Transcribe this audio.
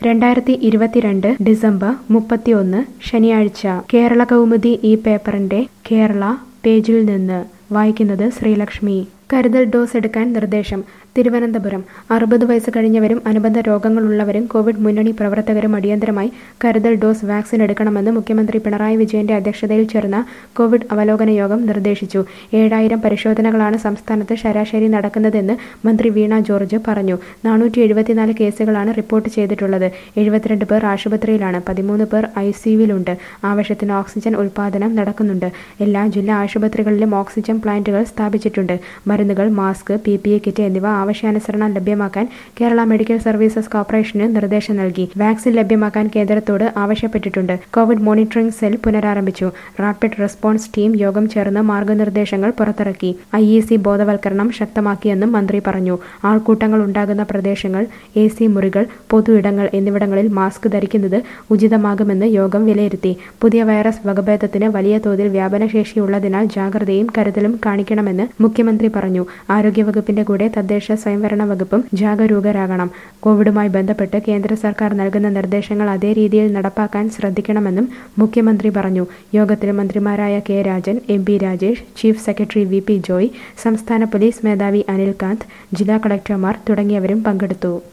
രണ്ടായിരത്തി ഇരുപത്തിരണ്ട് ഡിസംബർ മുപ്പത്തിയൊന്ന് ശനിയാഴ്ച കേരള കൗമുദി ഈ പേപ്പറിന്റെ കേരള പേജിൽ നിന്ന് വായിക്കുന്നത് ശ്രീലക്ഷ്മി കരുതൽ ഡോസ് എടുക്കാൻ നിർദ്ദേശം തിരുവനന്തപുരം അറുപത് വയസ്സ് കഴിഞ്ഞവരും അനുബന്ധ രോഗങ്ങളുള്ളവരും കോവിഡ് മുന്നണി പ്രവർത്തകരും അടിയന്തരമായി കരുതൽ ഡോസ് വാക്സിൻ എടുക്കണമെന്ന് മുഖ്യമന്ത്രി പിണറായി വിജയന്റെ അധ്യക്ഷതയിൽ ചേർന്ന കോവിഡ് അവലോകന യോഗം നിർദ്ദേശിച്ചു ഏഴായിരം പരിശോധനകളാണ് സംസ്ഥാനത്ത് ശരാശരി നടക്കുന്നതെന്ന് മന്ത്രി വീണ ജോർജ് പറഞ്ഞു നാനൂറ്റി എഴുപത്തിനാല് കേസുകളാണ് റിപ്പോർട്ട് ചെയ്തിട്ടുള്ളത് എഴുപത്തിരണ്ട് പേർ ആശുപത്രിയിലാണ് പതിമൂന്ന് പേർ ഐ സിയുവിലുണ്ട് ആവശ്യത്തിന് ഓക്സിജൻ ഉൽപാദനം നടക്കുന്നുണ്ട് എല്ലാ ജില്ലാ ആശുപത്രികളിലും ഓക്സിജൻ പ്ലാന്റുകൾ സ്ഥാപിച്ചിട്ടുണ്ട് മരുന്നുകൾ mask P P E kit എന്നിവ ആവശ്യാനുസരണം ലഭ്യമാക്കാൻ കേരള മെഡിക്കൽ സർവീസസ് കോർപ്പറേഷന് നിർദ്ദേശം നൽകി വാക്സിൻ ലഭ്യമാക്കാൻ കേന്ദ്രത്തോട് ആവശ്യപ്പെട്ടിട്ടുണ്ട് കോവിഡ് മോണിറ്ററിംഗ് സെൽ പുനരാരംഭിച്ചു റാപ്പിഡ് റെസ്പോൺസ് ടീം യോഗം ചേർന്ന് മാർഗനിർദ്ദേശങ്ങൾ പുറത്തിറക്കി ഐ ഇ സി ബോധവൽക്കരണം ശക്തമാക്കിയെന്നും മന്ത്രി പറഞ്ഞു ആൾക്കൂട്ടങ്ങൾ ഉണ്ടാകുന്ന പ്രദേശങ്ങൾ എ സി മുറികൾ പൊതു ഇടങ്ങൾ എന്നിവിടങ്ങളിൽ മാസ്ക് ധരിക്കുന്നത് ഉചിതമാകുമെന്ന് യോഗം വിലയിരുത്തി പുതിയ വൈറസ് വകഭേദത്തിന് വലിയ തോതിൽ വ്യാപനശേഷിയുള്ളതിനാൽ ജാഗ്രതയും കരുതലും കാണിക്കണമെന്ന് മുഖ്യമന്ത്രി പറഞ്ഞു ആരോഗ്യവകുപ്പിന്റെ കൂടെ തദ്ദേശ സ്വയംഭരണ വകുപ്പും ജാഗരൂകരാകണം കോവിഡുമായി ബന്ധപ്പെട്ട് കേന്ദ്ര സർക്കാർ നൽകുന്ന നിർദ്ദേശങ്ങൾ അതേ രീതിയിൽ നടപ്പാക്കാൻ ശ്രദ്ധിക്കണമെന്നും മുഖ്യമന്ത്രി പറഞ്ഞു യോഗത്തിൽ മന്ത്രിമാരായ K Rajan M B Rajesh chief secretary V P Joy സംസ്ഥാന പോലീസ് മേധാവി അനിൽകാന്ത് ജില്ലാ കളക്ടർമാർ തുടങ്ങിയവരും പങ്കെടുത്തു